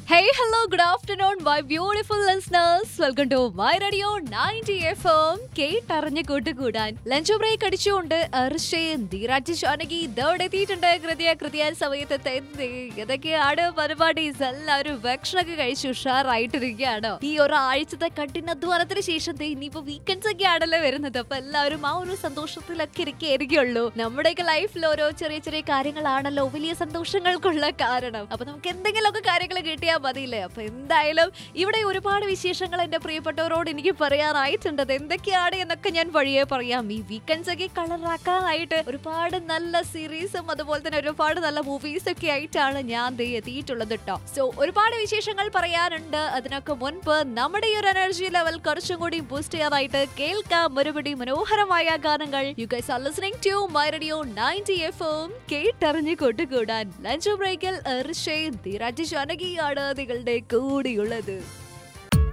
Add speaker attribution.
Speaker 1: Hey, hello, good afternoon, my beautiful listeners. Welcome to my radio 90 FM. കേട്ടറിഞ്ഞ് കൂട്ടുകൂടാൻ lunch break അടിച്ചുകൊണ്ട് അർഷയും ധീരാജ് ജാനകി ഇതോടെ എത്തിയിട്ടുണ്ട് കൃത്യ കൃത്യ സമയത്ത് എത്തി ഇതൊക്കെയാണ് പരിപാടീസ് എല്ലാവരും ഭക്ഷണമൊക്കെ കഴിച്ച് ഉഷാറായിട്ടിരിക്കുകയാണോ ഈ ഒരാഴ്ചത്തെ കഠിനാധ്വാനത്തിന് ശേഷം ദേ ഇനിയിപ്പോ വീക്കെൻഡ്സ് ഒക്കെ ആണല്ലോ വരുന്നത് അപ്പൊ എല്ലാവരും ആ ഒരു സന്തോഷത്തിലൊക്കെ ഇരിക്കുകയായിരിക്കുള്ളൂ നമ്മുടെയൊക്കെ ലൈഫിൽ ഓരോ ചെറിയ ചെറിയ കാര്യങ്ങളാണല്ലോ വലിയ സന്തോഷങ്ങൾക്കുള്ള കാരണം അപ്പൊ നമുക്ക് എന്തെങ്കിലുമൊക്കെ കാര്യങ്ങൾ കിട്ടിയാൽ മതിയില്ലേ അപ്പൊ എന്തായാലും ഇവിടെ ഒരുപാട് വിശേഷങ്ങൾ എന്റെ പ്രിയപ്പെട്ടവരോട് എനിക്ക് പറയാനായിട്ടുണ്ട് അത് എന്തൊക്കെയാണ് എന്നൊക്കെ ഞാൻ വഴിയെ പറയാം ഈ വീക്കെൻഡ്സ് ഒക്കെ കളറാക്കാനായിട്ട് ഒരുപാട് നല്ല സീരീസും അതുപോലെ തന്നെ ഒരുപാട് നല്ല മൂവീസ് ഒക്കെ ആയിട്ടാണ് ഞാൻ ദേ എത്തിയിട്ടുള്ളത് കേട്ടോ സോ ഒരുപാട് വിശേഷങ്ങൾ പറയാനുണ്ട് അതിനൊക്കെ മുൻപ് നമ്മുടെ ഈ ഒരു എനർജി ലെവൽ കുറച്ചും കൂടി ബൂസ്റ്റ് ചെയ്യാനായിട്ട് കേൾക്കാം ഒരുപടി മനോഹരമായ ഗാനങ്ങൾ you guys are listening to my radio 90 എഫും കേട്ടറിഞ്ഞ് കൊട്ടുകൂടാൻ ലഞ്ച് ബ്രേക്കിൽ ഋഷേ ധീരാജ് ജാനകിയാണ് നിങ്ങളുടെ കൂടിയുള്ളത്